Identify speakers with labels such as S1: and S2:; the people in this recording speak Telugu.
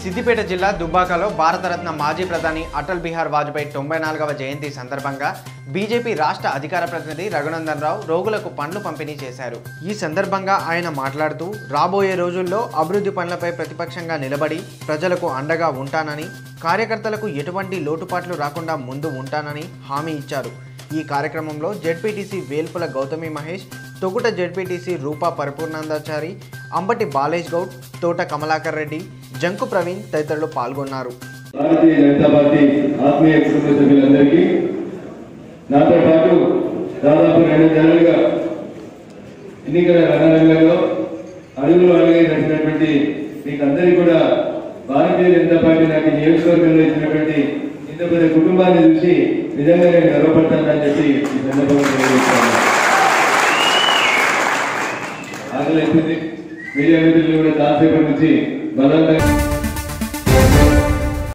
S1: సిద్దిపేట జిల్లా దుబ్బాకలో భారతరత్న మాజీ ప్రధాని అటల్ బిహార్ వాజ్పేయి తొంభై నాలుగవ జయంతి సందర్భంగా బీజేపీ రాష్ట్ర అధికార ప్రతినిధి రఘునందన్ రావు రోగులకు పండ్లు పంపిణీ చేశారు ఈ సందర్భంగా ఆయన మాట్లాడుతూ రాబోయే రోజుల్లో అభివృద్ధి పనులపై ప్రతిపక్షంగా నిలబడి ప్రజలకు అండగా ఉంటానని కార్యకర్తలకు ఎటువంటి లోటుపాట్లు రాకుండా ముందు ఉంటానని హామీ ఇచ్చారు ఈ కార్యక్రమంలో జెడ్పీటీసీ వేల్పుల గౌతమి మహేష్ తొగుట జెడ్పీటీసీ రూపా పరిపూర్ణాందాచారి అంబటి బాలేష్ గౌడ్ తోట కమలాకర్ రెడ్డి జంకు ప్రవీణ్ తదితరులు పాల్గొన్నారు
S2: భారతీయ జనతా పార్టీ ఆత్మీయ కుటుంబ సభ్యులందరికీ నాతో పాటు దాదాపు రెండు నెలలుగా ఎన్నికల రణరంగంలో అడుగులు అడుగే నడిచినటువంటి మీకు అందరికీ కూడా భారతీయ జనతా పార్టీ నాకు ఈ నియోజకవర్గంలో ఇచ్చినటువంటి ఇంత పెద్ద కుటుంబాన్ని చూసి నిజంగా నేను గర్వపడతానని చెప్పి ఈ సందర్భంగా తెలియజేస్తాను ఆకలి ఎత్తుంది మీడియా మిత్రులు కూడా చాలాసేపటి నుంచి బలవంతంగా